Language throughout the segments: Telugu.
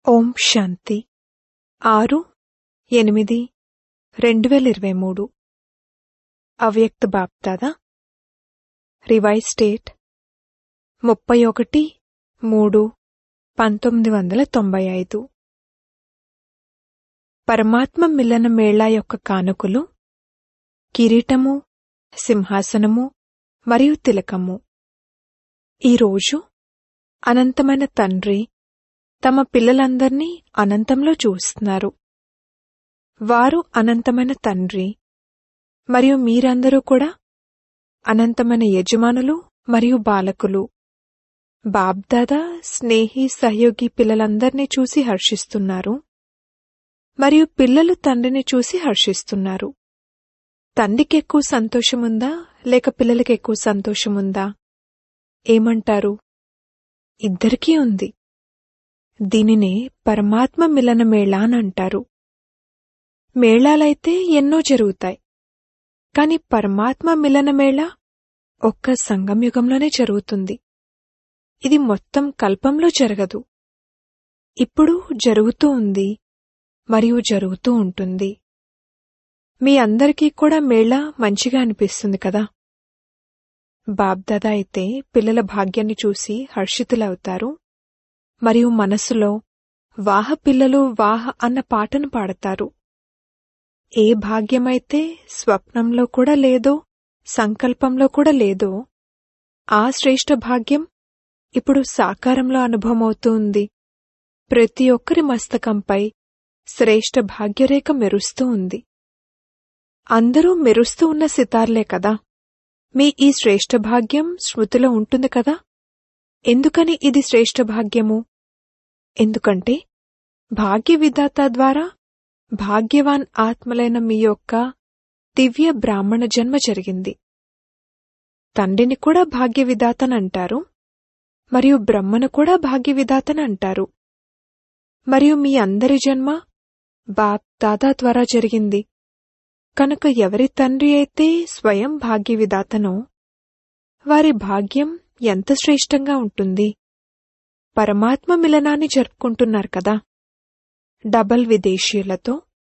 ఓం శాంతి ఆరు ఎనిమిది రెండు వేల ఇరవై మూడు అవ్యక్త బాప్దాదా రివైజ్ స్టేట్ ముప్పై ఒకటి మూడు పంతొమ్మిది వందల తొంభై ఐదు పరమాత్మ మిలన మేళా యొక్క కానుకలు కిరీటము సింహాసనము మరియు తిలకము ఈరోజు అనంతమైన తండ్రి తమ పిల్లలందర్నీ అనంతంలో చూస్తున్నారు వారు అనంతమైన తండ్రి మరియు మీరందరూ కూడా అనంతమైన యజమానులు మరియు బాలకులు బాబ్దాదా స్నేహి సహయోగి పిల్లలందర్నీ చూసి హర్షిస్తున్నారు మరియు పిల్లలు తండ్రిని చూసి హర్షిస్తున్నారు తండ్రికి ఎక్కువ సంతోషముందా లేక పిల్లలకి ఎక్కువ సంతోషముందా ఏమంటారు ఇద్దరికీ ఉంది దీనినే పరమాత్మ మిలన మేళా అని అంటారు మేళాలైతే ఎన్నో జరుగుతాయి కాని పరమాత్మ మిలన మేళా ఒక్క సంగమయుగంలోనే జరుగుతుంది ఇది మొత్తం కల్పంలో జరగదు ఇప్పుడు జరుగుతూ ఉంది మరియు జరుగుతూ ఉంటుంది మీ అందరికీ కూడా మేళా మంచిగా అనిపిస్తుంది కదా బాబ్దాదా అయితే పిల్లల భాగ్యాన్ని చూసి హర్షితులవుతారు మరియు మనసులో వాహ పిల్లలు వాహ అన్న పాటను పాడతారు ఏ భాగ్యమైతే స్వప్నంలో కూడా లేదో సంకల్పంలో కూడా లేదో ఆ శ్రేష్ఠ భాగ్యం ఇప్పుడు సాకారంలో అనుభవమవుతూ ఉంది ప్రతి ఒక్కరి మస్తకంపై శ్రేష్ఠ భాగ్యరేఖ మెరుస్తూ ఉంది అందరూ మెరుస్తూ ఉన్న సితార్లే కదా మీ ఈ శ్రేష్ఠ భాగ్యం స్మృతిలో ఉంటుంది కదా ఎందుకని ఇది శ్రేష్ఠ భాగ్యము ఎందుకంటే భాగ్య విధాత ద్వారా భాగ్యవాన్ ఆత్మలైన మీ యొక్క దివ్య బ్రాహ్మణ జన్మ జరిగింది తండ్రిని కూడా భాగ్య విధాతనంటారు మరియు బ్రహ్మను కూడా భాగ్య విధాతనంటారు మరియు మీ అందరి జన్మ బాప్ దాదా ద్వారా జరిగింది కనుక ఎవరి తండ్రి అయితే స్వయం భాగ్య విధాతనో వారి భాగ్యం ఎంత శ్రేష్టంగా ఉంటుంది పరమాత్మ మిలనాన్ని జరుపుకుంటున్నారు కదా డబల్ విదేశీయులతో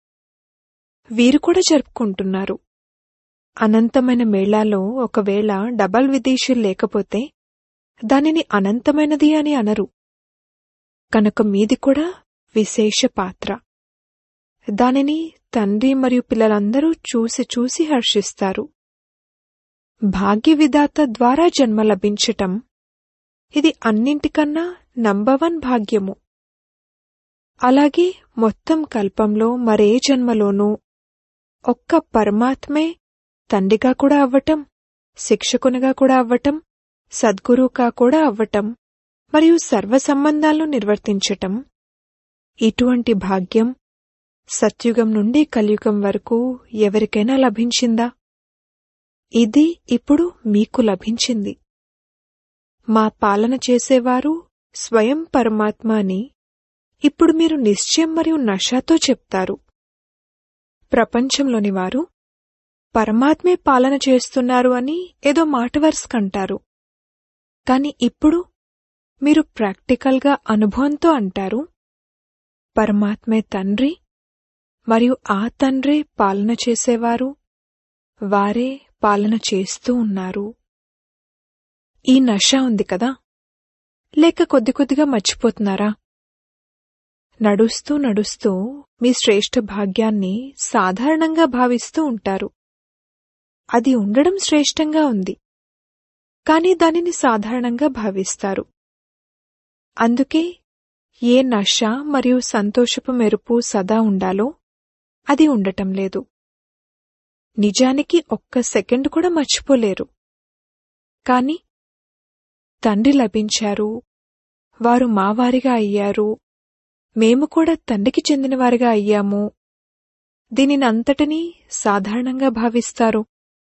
వీరు కూడా జరుపుకుంటున్నారు అనంతమైన మేళాలో ఒకవేళ డబల్ విదేశీయులు లేకపోతే దానిని అనంతమైనది అని అనరు కనుక మీది కూడా విశేష పాత్ర దానిని తండ్రి మరియు పిల్లలందరూ చూసి చూసి హర్షిస్తారు భాగ్య విధాత ద్వారా జన్మ లభించటం ఇది అన్నింటికన్నా నంబవన్ భాగ్యము అలాగే మొత్తం కల్పంలో మరే జన్మలోనూ ఒక్క పరమాత్మే తండ్రిగా కూడా అవ్వటం శిక్షకునిగా కూడా అవ్వటం సద్గురువుగా కూడా అవ్వటం మరియు సర్వ సంబంధాలను నిర్వర్తించటం ఇటువంటి భాగ్యం సత్యుగం నుండి కలియుగం వరకు ఎవరికైనా లభించిందా ఇది ఇప్పుడు మీకు లభించింది మా పాలన చేసేవారు స్వయం పరమాత్మ అని ఇప్పుడు మీరు నిశ్చయం మరియు నషాతో చెప్తారు ప్రపంచంలోని వారు పరమాత్మే పాలన చేస్తున్నారు అని ఏదో మాట వరుసకంటారు కాని ఇప్పుడు మీరు ప్రాక్టికల్గా అనుభవంతో అంటారు పరమాత్మే తండ్రి మరియు ఆ తండ్రే పాలన చేసేవారు వారే పాలన చేస్తూ ఉన్నారు ఈ నష ఉంది కదా లేక కొద్ది కొద్దిగా మర్చిపోతున్నారా నడుస్తూ నడుస్తూ మీ శ్రేష్ఠ భాగ్యాన్ని సాధారణంగా భావిస్తూ ఉంటారు అది ఉండడం శ్రేష్టంగా ఉంది కాని దానిని సాధారణంగా భావిస్తారు అందుకే ఏ నష మరియు సంతోషపు మెరుపు సదా ఉండాలో అది ఉండటం లేదు నిజానికి ఒక్క సెకండ్ కూడా మర్చిపోలేరు కాని తండ్రి లభించారు వారు మావారిగా అయ్యారు మేము కూడా తండ్రికి చెందినవారిగా అయ్యాము దీనినంతటినీ సాధారణంగా భావిస్తారు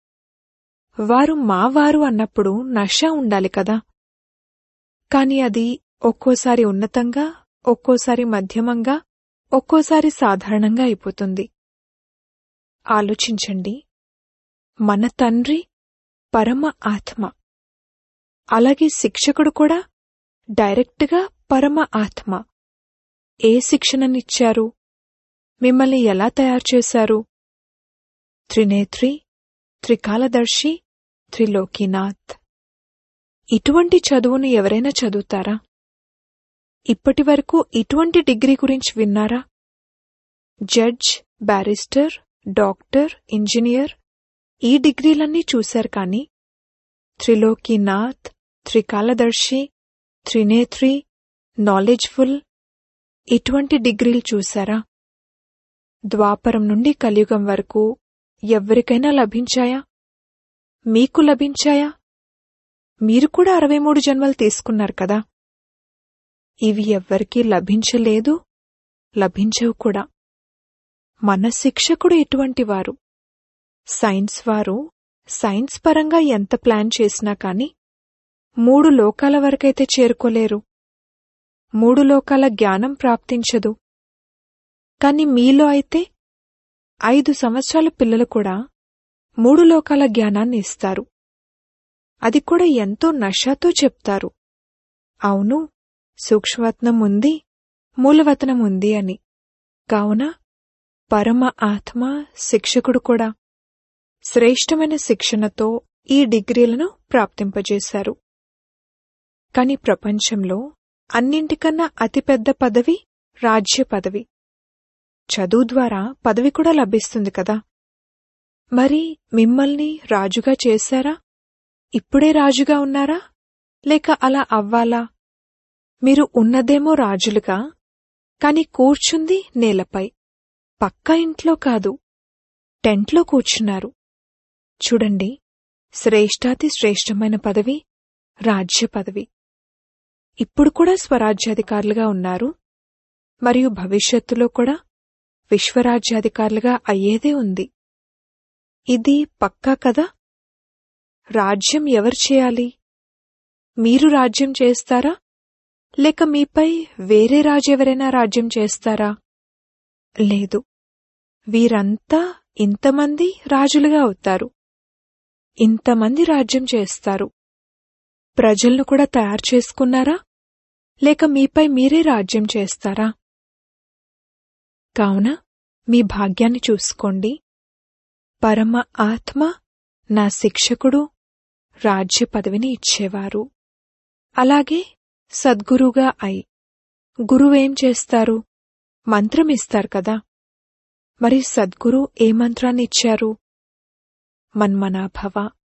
వారు మావారు అన్నప్పుడు నష ఉండాలి కదా కాని అది ఒక్కోసారి ఉన్నతంగా ఒక్కోసారి మధ్యమంగా ఒక్కోసారి సాధారణంగా అయిపోతుంది ఆలోచించండి మన తండ్రి పరమ ఆత్మ అలాగే శిక్షకుడు కూడా డైరెక్ట్గా పరమ ఆత్మ ఏ శిక్షణనిచ్చారు మిమ్మల్ని ఎలా తయారు చేశారు త్రినేత్రి త్రికాలదర్శి త్రిలోకీనాథ్ ఇటువంటి చదువును ఎవరైనా చదువుతారా ఇప్పటి వరకు ఇటువంటి డిగ్రీ గురించి విన్నారా జడ్జ్ బ్యారిస్టర్ డాక్టర్ ఇంజనీర్ ఈ డిగ్రీలన్నీ చూశారు కానీ త్రిలోకీనాథ్ త్రికాలదర్శి త్రినేత్రి నాలెడ్జ్ఫుల్ ఇటువంటి డిగ్రీలు చూశారా ద్వాపరం నుండి కలియుగం వరకు ఎవ్వరికైనా లభించాయా మీకు లభించాయా మీరు కూడా అరవై మూడు జన్మలు తీసుకున్నారు కదా ఇవి ఎవ్వరికీ లభించలేదు లభించవు కూడా మన శిక్షకుడు ఇటువంటి వారు సైన్స్ వారు సైన్స్ పరంగా ఎంత ప్లాన్ చేసినా కాని మూడు లోకాల వరకైతే చేరుకోలేరు మూడు లోకాల జ్ఞానం ప్రాప్తించదు కాని మీలో అయితే ఐదు సంవత్సరాల పిల్లలు కూడా మూడు లోకాల జ్ఞానాన్ని ఇస్తారు అది కూడా ఎంతో నషాతో చెప్తారు అవును సూక్ష్మవత్నం ఉంది మూలవతనం ఉంది అని కావున పరమ ఆత్మ శిక్షకుడు కూడా శ్రేష్టమైన శిక్షణతో ఈ డిగ్రీలను ప్రాప్తింపజేశారు కాని ప్రపంచంలో అన్నింటికన్నా అతిపెద్ద పదవి రాజ్య పదవి చదువు ద్వారా పదవి కూడా లభిస్తుంది కదా మరి మిమ్మల్ని రాజుగా చేశారా ఇప్పుడే రాజుగా ఉన్నారా లేక అలా అవ్వాలా మీరు ఉన్నదేమో రాజులుగా కాని కూర్చుంది నేలపై పక్క ఇంట్లో కాదు టెంట్లో కూర్చున్నారు చూడండి శ్రేష్టాతి శ్రేష్టమైన పదవి రాజ్య పదవి ఇప్పుడు కూడా స్వరాజ్యాధికారులుగా ఉన్నారు మరియు భవిష్యత్తులో కూడా విశ్వరాజ్యాధికారులుగా అయ్యేదే ఉంది ఇది పక్కా కదా రాజ్యం ఎవరు చేయాలి మీరు రాజ్యం చేస్తారా లేక మీపై వేరే రాజు ఎవరైనా రాజ్యం చేస్తారా లేదు వీరంతా ఇంతమంది రాజులుగా అవుతారు ఇంతమంది రాజ్యం చేస్తారు ప్రజలను కూడా తయారు చేసుకున్నారా లేక మీపై మీరే రాజ్యం చేస్తారా కావున మీ భాగ్యాన్ని చూసుకోండి పరమ ఆత్మ నా శిక్షకుడు రాజ్య పదవిని ఇచ్చేవారు అలాగే సద్గురుగా అయి గురువేం చేస్తారు మంత్రం ఇస్తారు కదా మరి సద్గురు ఏ మంత్రాన్ని ఇచ్చారు మన్మనాభవ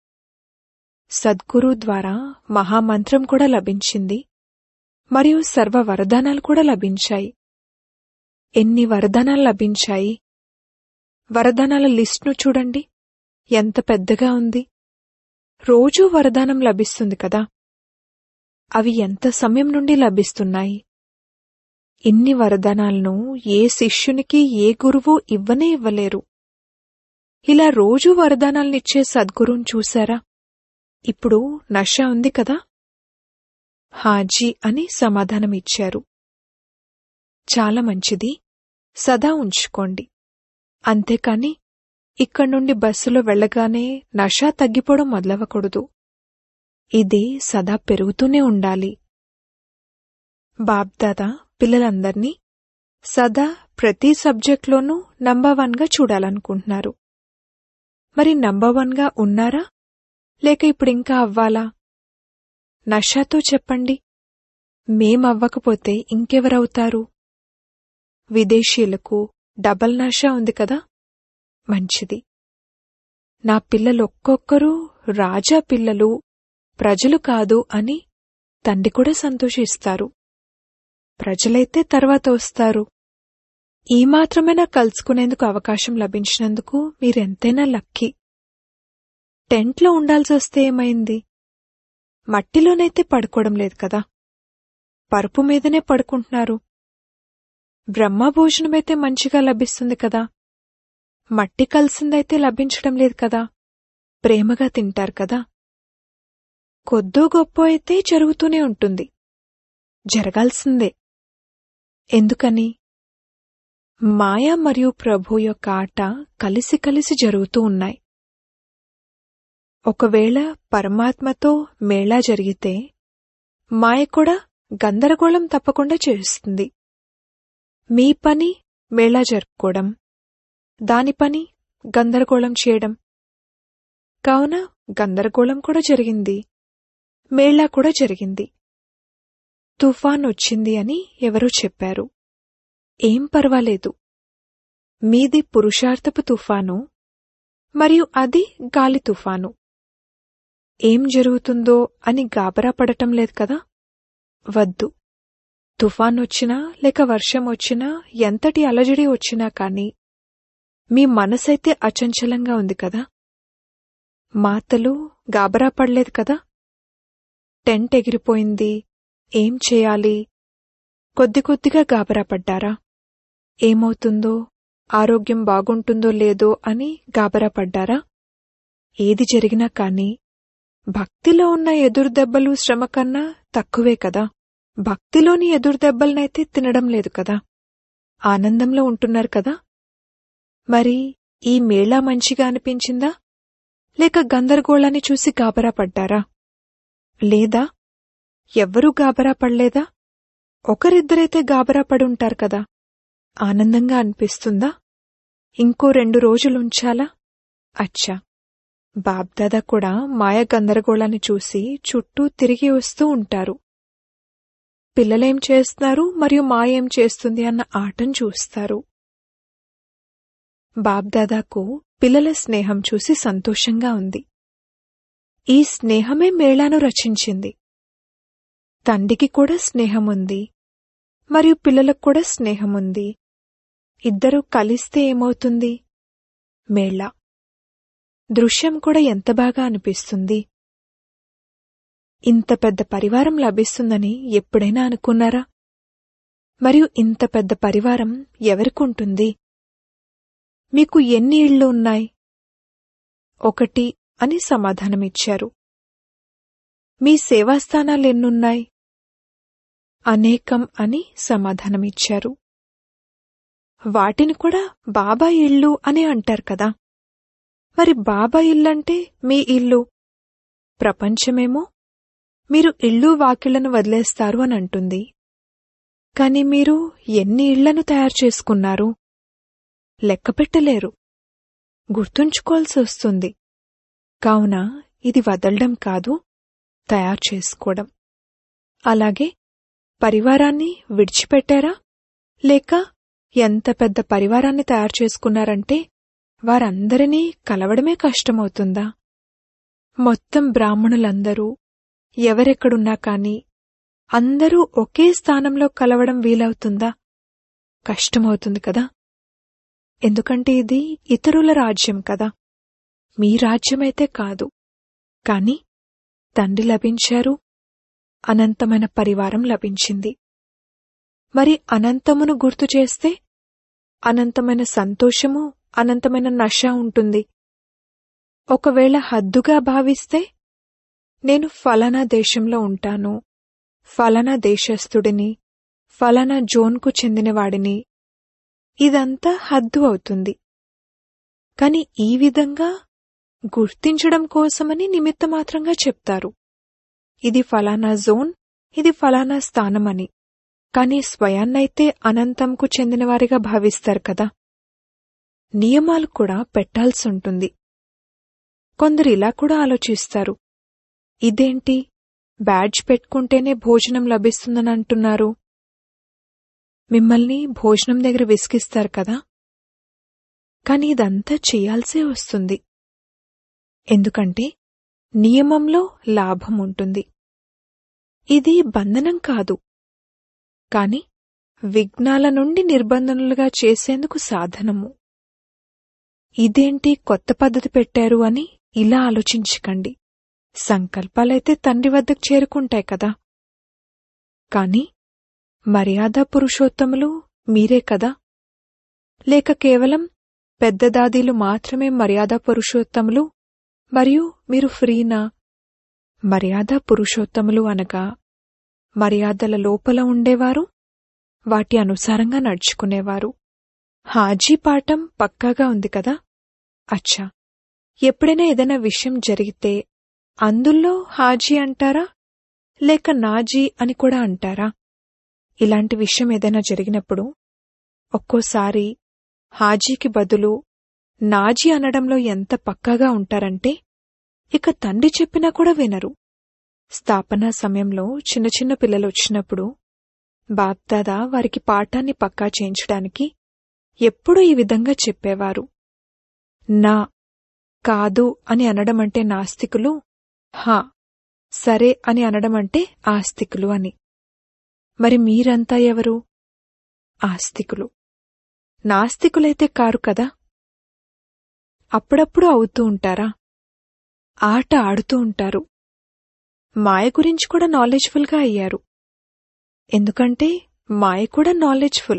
సద్గురు ద్వారా మహామంత్రం కూడా లభించింది మరియు సర్వ వరదానాలు కూడా లభించాయి ఎన్ని వరదానాలు లభించాయి వరదానాల లిస్ట్ను చూడండి ఎంత పెద్దగా ఉంది రోజూ వరదానం లభిస్తుంది కదా అవి ఎంత సమయం నుండి లభిస్తున్నాయి ఇన్ని వరదానాలను ఏ శిష్యునికి ఏ గురువు ఇవ్వనే ఇవ్వలేరు ఇలా రోజూ వరదానాలనిచ్చే సద్గురువుని చూశారా ఇప్పుడు నష ఉంది కదా హాజీ అని సమాధానమిచ్చారు చాలా మంచిది సదా ఉంచుకోండి అంతేకాని ఇక్కడి నుండి బస్సులో వెళ్ళగానే నషా తగ్గిపోవడం మొదలవ్వకూడదు ఇది సదా పెరుగుతూనే ఉండాలి బాబ్దాదా పిల్లలందర్నీ సదా ప్రతి సబ్జెక్ట్లోనూ నంబర్ వన్గా చూడాలనుకుంటున్నారు మరి నంబర్ వన్గా ఉన్నారా లేక ఇప్పుడింకా అవ్వాలా నషాతో చెప్పండి మేమవ్వకపోతే ఇంకెవరవుతారు విదేశీయులకు డబల్ నషా ఉంది కదా మంచిది నా పిల్లలొక్కొక్కరూ రాజా పిల్లలు ప్రజలు కాదు అని తండ్రి కూడా సంతోషిస్తారు ప్రజలైతే తర్వాత వస్తారు ఈ మాత్రమైనా కలుసుకునేందుకు అవకాశం లభించినందుకు మీరెంతైనా లక్కీ టెంట్లో ఉండాల్సి వస్తే ఏమైంది మట్టిలోనైతే పడుకోవడం లేదు కదా పరుపు మీదనే పడుకుంటున్నారు బ్రహ్మభోజనమైతే మంచిగా లభిస్తుంది కదా మట్టి కలిసిందైతే లభించడం లేదు కదా ప్రేమగా తింటారు కదా కొద్దో గొప్ప అయితే జరుగుతూనే ఉంటుంది జరగాల్సిందే ఎందుకని మాయ మరియు ప్రభు యొక్క ఆట కలిసి కలిసి జరుగుతూ ఉన్నాయి ఒకవేళ పరమాత్మతో మేళా జరిగితే మాయ కూడా గందరగోళం తప్పకుండా చేస్తుంది మీ పని మేళా జరుపుకోవడం దాని పని గందరగోళం చేయడం కావున గందరగోళం కూడా జరిగింది మేళా కూడా జరిగింది తుఫాన్ వచ్చింది అని ఎవరో చెప్పారు ఏం పర్వాలేదు మీది పురుషార్థపు తుఫాను మరియు అది గాలి తుఫాను ఏం జరుగుతుందో అని గాబరా పడటం లేదు కదా వద్దు తుఫాన్ వచ్చినా లేక వర్షం వచ్చినా ఎంతటి అలజడి వచ్చినా కాని మీ మనసైతే అచంచలంగా ఉంది కదా మాతలు గాబరా పడలేదు కదా టెంట్ ఎగిరిపోయింది ఏం చేయాలి కొద్ది కొద్దిగా గాబరా పడ్డారా ఏమవుతుందో ఆరోగ్యం బాగుంటుందో లేదో అని గాబరా పడ్డారా ఏది జరిగినా కాని భక్తిలో ఉన్న ఎదురుదెబ్బలు శ్రమ కన్నా తక్కువే కదా భక్తిలోని ఎదురుదెబ్బలనైతే తినడం లేదు కదా ఆనందంలో ఉంటున్నారు కదా మరి ఈ మేళా మంచిగా అనిపించిందా లేక గందరగోళాన్ని చూసి గాబరా పడ్డారా లేదా ఎవ్వరూ గాబరా పడలేదా ఒకరిద్దరైతే గాబరా పడుంటారు కదా ఆనందంగా అనిపిస్తుందా ఇంకో రెండు రోజులుంచాలా అచ్చా బాబ్దాదా కూడా మాయ గందరగోళాన్ని చూసి చుట్టూ తిరిగి వస్తూ ఉంటారు పిల్లలేం చేస్తున్నారు మరియు మాయ ఏం చేస్తుంది అన్న ఆటం చూస్తారు బాబ్దాదాకు పిల్లల స్నేహం చూసి సంతోషంగా ఉంది ఈ స్నేహమే మేళాను రచించింది తండ్రికి కూడా స్నేహముంది మరియు పిల్లలకు కూడా స్నేహముంది ఇద్దరూ కలిస్తే ఏమవుతుంది మేళా దృశ్యం కూడా ఎంత బాగా అనిపిస్తుంది ఇంత పెద్ద పరివారం లభిస్తుందని ఎప్పుడైనా అనుకున్నారా మరియు ఇంత పెద్ద పరివారం ఎవరికుంటుంది మీకు ఎన్ని ఇళ్ళు ఉన్నాయి ఒకటి అని సమాధానమిచ్చారు మీ సేవాస్థానాలు ఎన్నున్నాయి అనేకం అని సమాధానమిచ్చారు వాటిని కూడా బాబా ఇళ్ళు అని అంటారు కదా మరి బాబా ఇల్లంటే మీ ఇల్లు ప్రపంచమేమో మీరు ఇళ్ళు వాకిళ్లను వదిలేస్తారు అని అంటుంది కాని మీరు ఎన్ని ఇళ్లను తయారు చేసుకున్నారు లెక్కపెట్టలేరు గుర్తుంచుకోవాల్సి వస్తుంది కావున ఇది వదలడం కాదు తయారు చేసుకోవడం అలాగే పరివారాన్ని విడిచిపెట్టారా లేక ఎంత పెద్ద పరివారాన్ని తయారు చేసుకున్నారంటే వారందరినీ కలవడమే కష్టమవుతుందా మొత్తం బ్రాహ్మణులందరూ ఎవరెక్కడున్నా కాని అందరూ ఒకే స్థానంలో కలవడం వీలవుతుందా కష్టమవుతుంది కదా ఎందుకంటే ఇది ఇతరుల రాజ్యం కదా మీ రాజ్యమైతే కాదు కాని తండ్రి లభించారు అనంతమైన పరివారం లభించింది మరి అనంతమును గుర్తు చేస్తే అనంతమైన సంతోషము అనంతమైన నష ఉంటుంది ఒకవేళ హద్దుగా భావిస్తే నేను ఫలానా దేశంలో ఉంటాను ఫలానా దేశస్థుడిని ఫలానా జోన్కు చెందినవాడిని ఇదంతా హద్దు అవుతుంది కాని ఈ విధంగా గుర్తించడం కోసమని నిమిత్తమాత్రంగా చెప్తారు ఇది ఫలానా జోన్ ఇది ఫలానా స్థానమని కాని స్వయాన్నైతే అనంతంకు చెందినవారిగా భావిస్తారు కదా నియమాలు కూడా పెట్టాల్సుంటుంది కొందరు ఇలా కూడా ఆలోచిస్తారు ఇదేంటి బ్యాడ్జ్ పెట్టుకుంటేనే భోజనం లభిస్తుందని అంటున్నారు మిమ్మల్ని భోజనం దగ్గర విసిగిస్తారు కదా కాని ఇదంతా చేయాల్సే వస్తుంది ఎందుకంటే నియమంలో లాభం ఉంటుంది ఇది బంధనం కాదు కాని విఘ్నాల నుండి నిర్బంధనులుగా చేసేందుకు సాధనము ఇదేంటి కొత్త పద్ధతి పెట్టారు అని ఇలా ఆలోచించకండి సంకల్పాలైతే తండ్రి వద్దకు చేరుకుంటాయి కదా కాని మర్యాద పురుషోత్తములు మీరే కదా లేక కేవలం పెద్ద దాదీలు మాత్రమే మర్యాద పురుషోత్తములు మరియు మీరు ఫ్రీనా మర్యాద పురుషోత్తములు అనగా మర్యాదల లోపల ఉండేవారు వాటి అనుసారంగా నడుచుకునేవారు హాజీ పాఠం పక్కాగా ఉంది కదా అచ్చా ఎప్పుడైనా ఏదైనా విషయం జరిగితే అందుల్లో హాజీ అంటారా లేక నాజీ అని కూడా అంటారా ఇలాంటి విషయం ఏదైనా జరిగినప్పుడు ఒక్కోసారి హాజీకి బదులు నాజీ అనడంలో ఎంత పక్కాగా ఉంటారంటే ఇక తండ్రి చెప్పినా కూడా వినరు స్థాపన సమయంలో చిన్న చిన్న పిల్లలు వచ్చినప్పుడు బాప్దాదా వారికి పాఠాన్ని పక్కా చేయించడానికి ఎప్పుడూ ఈ విధంగా చెప్పేవారు నా కాదు అని అనడమంటే నాస్తికులు హా సరే అని అనడమంటే ఆస్తికులు అని మరి మీరంతా ఎవరు ఆస్తికులు నాస్తికులైతే కారు కదా అప్పుడప్పుడు అవుతూ ఉంటారా ఆట ఆడుతూ ఉంటారు మాయ గురించి కూడా నాలెడ్జ్ఫుల్గా అయ్యారు ఎందుకంటే మాయ కూడా నాలెడ్జ్ఫుల్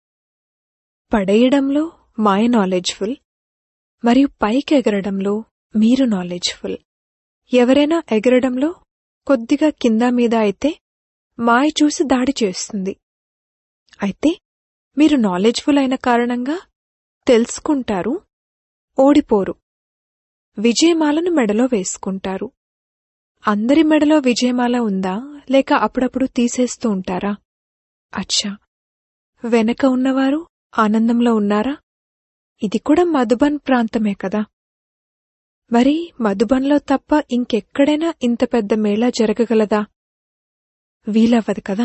పడేయడంలో మాయ నాలెడ్జ్ఫుల్ మరియు పైకి ఎగరడంలో మీరు నాలెడ్జ్ఫుల్ ఎవరైనా ఎగరడంలో కొద్దిగా కింద మీద అయితే మాయ చూసి దాడి చేస్తుంది అయితే మీరు నాలెడ్జ్ఫుల్ అయిన కారణంగా తెలుసుకుంటారు ఓడిపోరు విజయమాలను మెడలో వేసుకుంటారు అందరి మెడలో విజయమాల ఉందా లేక అప్పుడప్పుడు తీసేస్తూ ఉంటారా అచ్చా వెనక ఉన్నవారు ఆనందంలో ఉన్నారా ఇది కూడా మధుబన్ ప్రాంతమే కదా మరి మధుబన్లో తప్ప ఇంకెక్కడైనా ఇంత పెద్ద మేళా జరగగలదా వీలవ్వదు కదా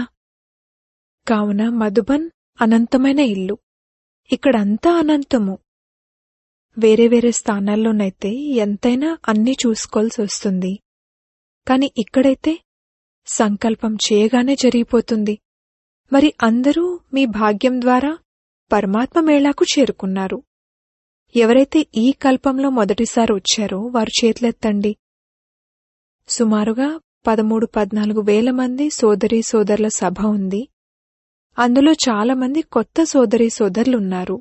కావున మధుబన్ అనంతమైన ఇల్లు ఇక్కడంతా అనంతము వేరే వేరే స్థానాల్లోనైతే ఎంతైనా అన్నీ చూసుకోవాల్సి వస్తుంది కాని ఇక్కడైతే సంకల్పం చేయగానే జరిగిపోతుంది మరి అందరూ మీ భాగ్యం ద్వారా పరమాత్మ మేళాకు చేరుకున్నారు ఎవరైతే ఈ కల్పంలో మొదటిసారి వచ్చారో వారు చేతులెత్తండి సుమారుగా పదమూడు పద్నాలుగు వేల మంది సోదరీ సోదరుల సభ ఉంది అందులో చాలా మంది కొత్త సోదరీ సోదరులున్నారు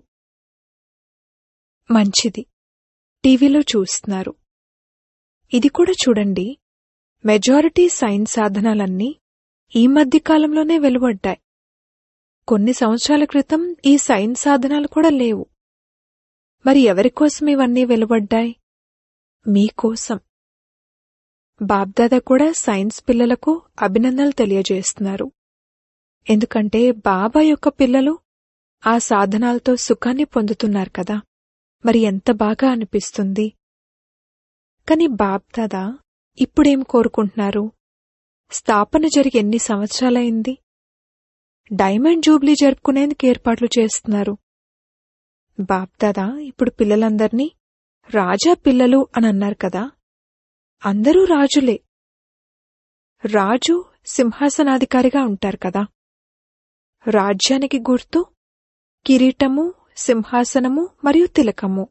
మంచిది టీవీలో చూస్తున్నారు ఇది కూడా చూడండి మెజారిటీ సైన్స్ సాధనాలన్నీ ఈ మధ్య కాలంలోనే వెలువడ్డాయి కొన్ని సంవత్సరాల క్రితం ఈ సైన్స్ సాధనాలు కూడా లేవు మరి ఎవరికోసం ఇవన్నీ వెలువడ్డాయి మీకోసం బాబ్దాదా కూడా సైన్స్ పిల్లలకు అభినందనలు తెలియజేస్తున్నారు ఎందుకంటే బాబా యొక్క పిల్లలు ఆ సాధనాలతో సుఖాన్ని పొందుతున్నారు కదా మరి ఎంత బాగా అనిపిస్తుంది కాని బాబ్దాదా ఇప్పుడేం కోరుకుంటున్నారు స్థాపన జరిగి ఎన్ని సంవత్సరాలైంది డైమండ్ జూబ్లీ జరుపుకునేందుకు ఏర్పాట్లు చేస్తున్నారు బాబ్దాదా ఇప్పుడు పిల్లలందర్నీ రాజా పిల్లలు అని అన్నారు కదా అందరూ రాజులే రాజు సింహాసనాధికారిగా ఉంటారు కదా రాజ్యానికి గుర్తు కిరీటము సింహాసనము మరియు తిలకము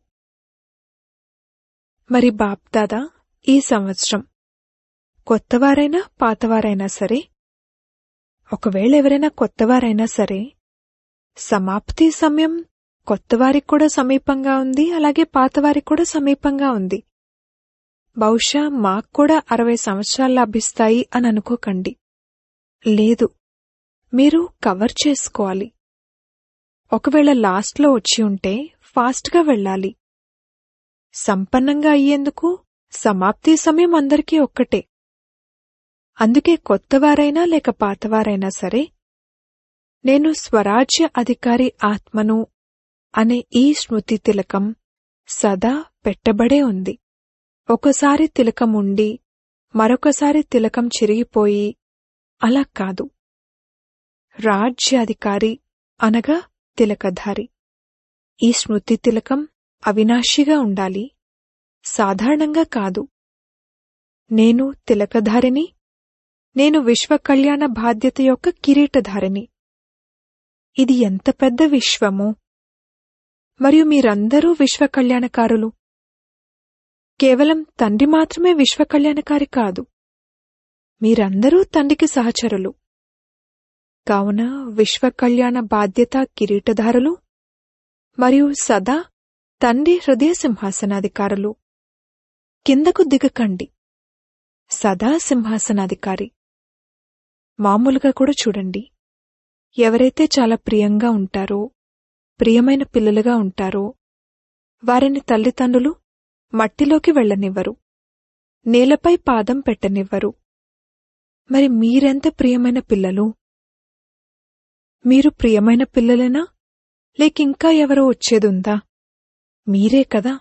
మరి బాప్దాదా ఈ సంవత్సరం కొత్తవారైనా పాతవారైనా సరే ఒకవేళ ఎవరైనా కొత్తవారైనా సరే సమాప్తి సమయం కొత్తవారికి కూడా సమీపంగా ఉంది అలాగే పాతవారికి కూడా సమీపంగా ఉంది బహుశా మాకు కూడా అరవై సంవత్సరాలు లభిస్తాయి అని అనుకోకండి లేదు మీరు కవర్ చేసుకోవాలి ఒకవేళ లాస్ట్లో వచ్చి ఉంటే ఫాస్ట్గా వెళ్ళాలి సంపన్నంగా అయ్యేందుకు సమాప్తి సమయం అందరికీ ఒక్కటే అందుకే కొత్తవారైనా లేక పాతవారైనా సరే నేను స్వరాజ్య అధికారి ఆత్మను అనే ఈ స్మృతి తిలకం సదా పెట్టబడే ఉంది ఒకసారి తిలకం ఉండి మరొకసారి తిలకం చిరిగిపోయి అలా కాదు రాజ్యాధికారి అనగా తిలకధారి ఈ స్మృతి తిలకం అవినాశిగా ఉండాలి సాధారణంగా కాదు నేను తిలకధారిని నేను విశ్వ కళ్యాణ బాధ్యత యొక్క కిరీటధారిని ఇది ఎంత పెద్ద విశ్వమో మరియు మీరందరూ విశ్వ కళ్యాణకారులు కేవలం తండ్రి మాత్రమే విశ్వ కళ్యాణకారి కాదు మీరందరూ తండ్రికి సహచరులు కావున విశ్వ కళ్యాణ బాధ్యత కిరీటధారులు మరియు సదా తండ్రి హృదయ సింహాసనాధికారులు కిందకు దిగకండి సదా సింహాసనాధికారి మామూలుగా కూడా చూడండి ఎవరైతే చాలా ప్రియంగా ఉంటారో ప్రియమైన పిల్లలుగా ఉంటారో వారిని తల్లిదండ్రులు మట్టిలోకి వెళ్లనివ్వరు నేలపై పాదం పెట్టనివ్వరు మరి మీరెంత ప్రియమైన పిల్లలు మీరు ప్రియమైన పిల్లలేనా లేకింకా ఎవరో వచ్చేదుందా మీరే కదా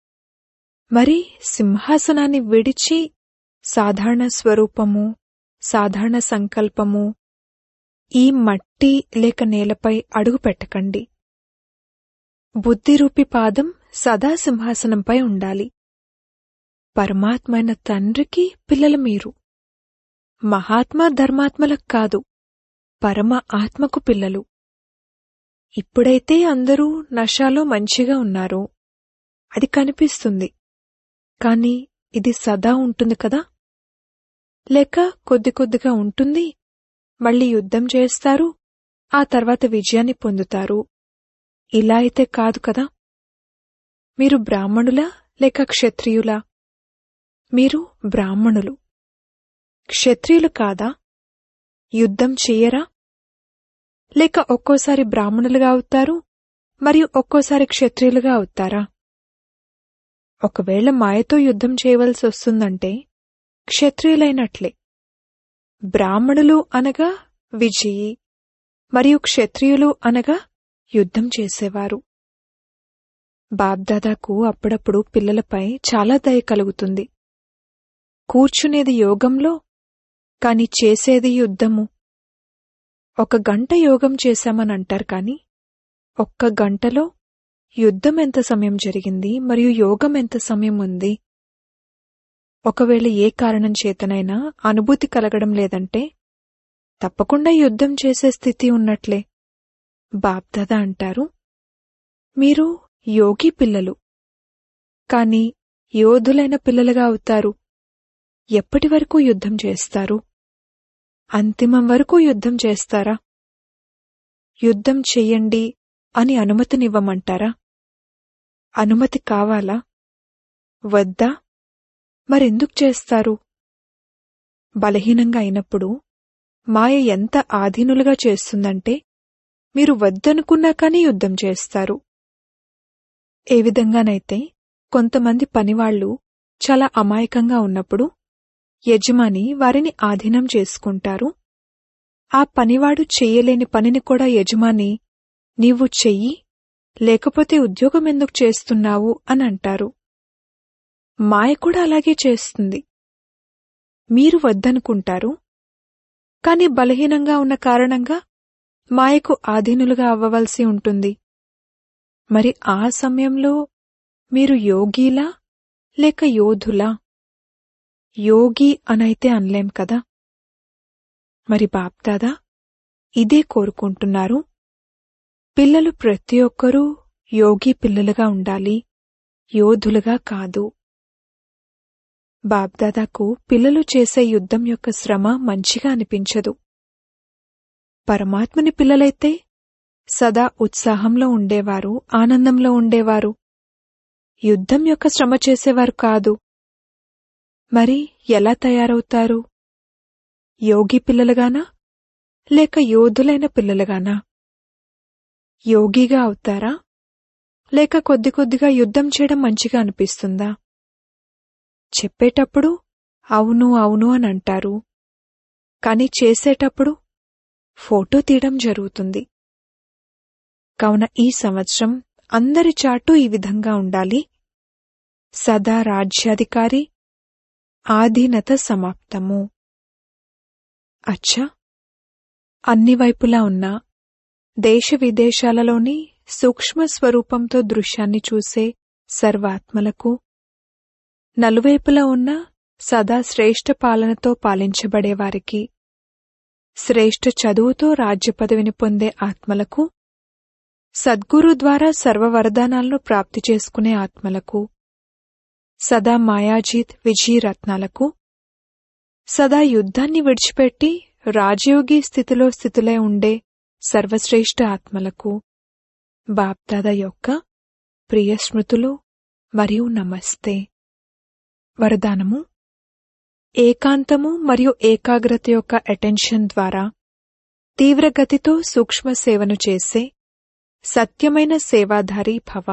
మరి సింహాసనాన్ని విడిచి సాధారణ స్వరూపము సాధారణ సంకల్పము ఈ మట్టి లేక నేలపై అడుగు పెట్టకండి బుద్ధిరూపి పాదం సదా సింహాసనంపై ఉండాలి పరమాత్మైన తండ్రికి పిల్లలు మీరు మహాత్మా ధర్మాత్మలకు కాదు పరమ ఆత్మకు పిల్లలు ఇప్పుడైతే అందరూ నషాలో మంచిగా ఉన్నారు అది కనిపిస్తుంది కాని ఇది సదా ఉంటుంది కదా లేక కొద్ది కొద్దిగా ఉంటుంది మళ్ళీ యుద్ధం చేస్తారు ఆ తర్వాత విజయాన్ని పొందుతారు ఇలా అయితే కాదు కదా మీరు బ్రాహ్మణులా లేక క్షత్రియులా మీరు బ్రాహ్మణులు క్షత్రియులు కాదా యుద్ధం చెయ్యరా లేక ఒక్కోసారి బ్రాహ్మణులుగా అవుతారు మరియు ఒక్కోసారి క్షత్రియులుగా అవుతారా ఒకవేళ మాయతో యుద్ధం చేయవలసి వస్తుందంటే క్షత్రియులైనట్లే బ్రాహ్మణులు అనగా విజయి మరియు క్షత్రియులు అనగా యుద్ధం చేసేవారు బాబ్దాదాకు అప్పుడప్పుడు పిల్లలపై చాలా దయ కలుగుతుంది కూర్చునేది యోగంలో కాని చేసేది యుద్ధము ఒక గంట యోగం చేశామని అంటారు కాని ఒక్క గంటలో యుద్ధం ఎంత సమయం జరిగింది మరియు యోగం ఎంత సమయం ఉంది ఒకవేళ ఏ కారణం చేతనైనా అనుభూతి కలగడం లేదంటే తప్పకుండా యుద్ధం చేసే స్థితి ఉన్నట్లే బాబ్దాదా అంటారు మీరు యోగి పిల్లలు కాని యోధులైన పిల్లలుగా అవుతారు ఎప్పటి వరకు యుద్ధం చేస్తారు అంతిమం వరకు యుద్ధం చేస్తారా యుద్ధం చెయ్యండి అని అనుమతినివ్వమంటారా అనుమతి కావాలా వద్దా మరెందుకు చేస్తారు బలహీనంగా అయినప్పుడు మాయ ఎంత ఆధీనులుగా చేస్తుందంటే మీరు వద్దనుకున్నా కానీ యుద్ధం చేస్తారు ఏ విధంగానైతే కొంతమంది పనివాళ్లు చాలా అమాయకంగా ఉన్నప్పుడు యజమాని వారిని ఆధీనం చేసుకుంటారు ఆ పనివాడు చెయ్యలేని పనిని కూడా యజమాని నీవు చెయ్యి లేకపోతే ఉద్యోగం ఎందుకు చేస్తున్నావు అని అంటారు మాయ కూడా అలాగే చేస్తుంది మీరు వద్దనుకుంటారు కాని బలహీనంగా ఉన్న కారణంగా మాయకు ఆధీనులుగా అవ్వవలసి ఉంటుంది మరి ఆ సమయంలో మీరు యోగీలా లేక యోధులా యోగి అనైతే అనలేం కదా మరి బాప్దాదా ఇదే కోరుకుంటున్నారు పిల్లలు ప్రతి ఒక్కరూ యోగి పిల్లలుగా ఉండాలి యోధులుగా కాదు బాబ్దాదాకు పిల్లలు చేసే యుద్ధం యొక్క శ్రమ మంచిగా అనిపించదు పరమాత్మని పిల్లలైతే సదా ఉత్సాహంలో ఉండేవారు ఆనందంలో ఉండేవారు యుద్ధం యొక్క శ్రమ చేసేవారు కాదు మరి ఎలా తయారవుతారు యోగి పిల్లలుగానా లేక యోధులైన పిల్లలుగానా యోగిగా అవుతారా లేక కొద్ది కొద్దిగా యుద్ధం చేయడం మంచిగా అనిపిస్తుందా చెప్పేటప్పుడు అవును అవును అని అంటారు కాని చేసేటప్పుడు ఫోటో తీయడం జరుగుతుంది కావున ఈ సంవత్సరం అందరి చాటు ఈ విధంగా ఉండాలి సదా రాజ్యాధికారి ఆధీనత సమాప్తము అచ్చా అన్ని వైపులా ఉన్న దేశ విదేశాలలోని సూక్ష్మ స్వరూపంతో దృశ్యాన్ని చూసే సర్వాత్మలకు నలువైపులా ఉన్న సదా శ్రేష్ఠ పాలనతో పాలించబడేవారికి శ్రేష్ఠ చదువుతో రాజ్య పదవిని పొందే ఆత్మలకు సద్గురు ద్వారా సర్వ వరదానాలను ప్రాప్తి చేసుకునే ఆత్మలకు సదా మాయాజీత్ విజయరత్నాలకు సదా యుద్ధాన్ని విడిచిపెట్టి రాజయోగి స్థితిలో స్థితులై ఉండే సర్వశ్రేష్ఠ ఆత్మలకు బాప్దాదా యొక్క ప్రియ స్మృతులు మరియు నమస్తే వరదానము ఏకాంతము మరియు ఏకాగ్రత యొక్క అటెన్షన్ ద్వారా తీవ్రగతితో సూక్ష్మ సేవను చేసే సత్యమైన సేవాధారి భవ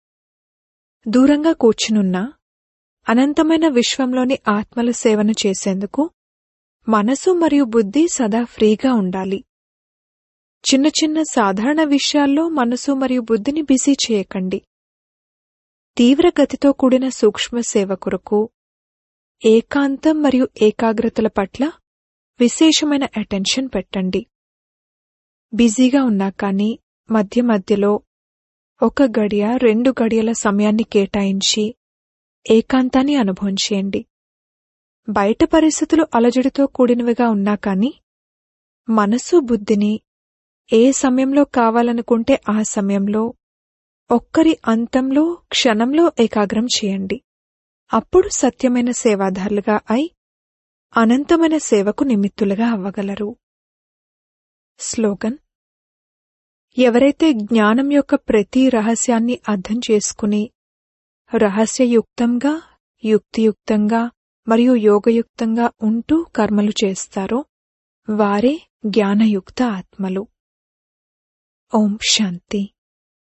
దూరంగా కూర్చునున్న అనంతమైన విశ్వంలోని ఆత్మల సేవను చేసేందుకు మనసు మరియు బుద్ధి సదా ఫ్రీగా ఉండాలి చిన్న చిన్న సాధారణ విషయాల్లో మనసు మరియు బుద్ధిని బిజీ చేయకండి తీవ్ర గతితో కూడిన సూక్ష్మ సేవ కొరకు ఏకాంతం మరియు ఏకాగ్రతల పట్ల విశేషమైన అటెన్షన్ పెట్టండి బిజీగా ఉన్నా కానీ మధ్య మధ్యలో ఒక గడియ రెండు గడియల సమయాన్ని కేటాయించి ఏకాంతాన్ని అనుభవం చేయండి బయట పరిస్థితులు అలజడితో కూడినవిగా ఉన్నా కానీ మనసు బుద్ధిని ఏ సమయంలో కావాలనుకుంటే ఆ సమయంలో ఒక్కరి అంతంలో క్షణంలో ఏకాగ్రం చేయండి అప్పుడు సత్యమైన సేవాదారులుగా అయి అనంతమైన సేవకు నిమిత్తులుగా అవ్వగలరు స్లోగన్ ఎవరైతే జ్ఞానం యొక్క ప్రతి రహస్యాన్ని అర్థం చేసుకుని రహస్యయుక్తంగా యుక్తియుక్తంగా మరియు యోగయుక్తంగా ఉంటూ కర్మలు చేస్తారో వారే జ్ఞానయుక్త ఆత్మలు ఓం శాంతి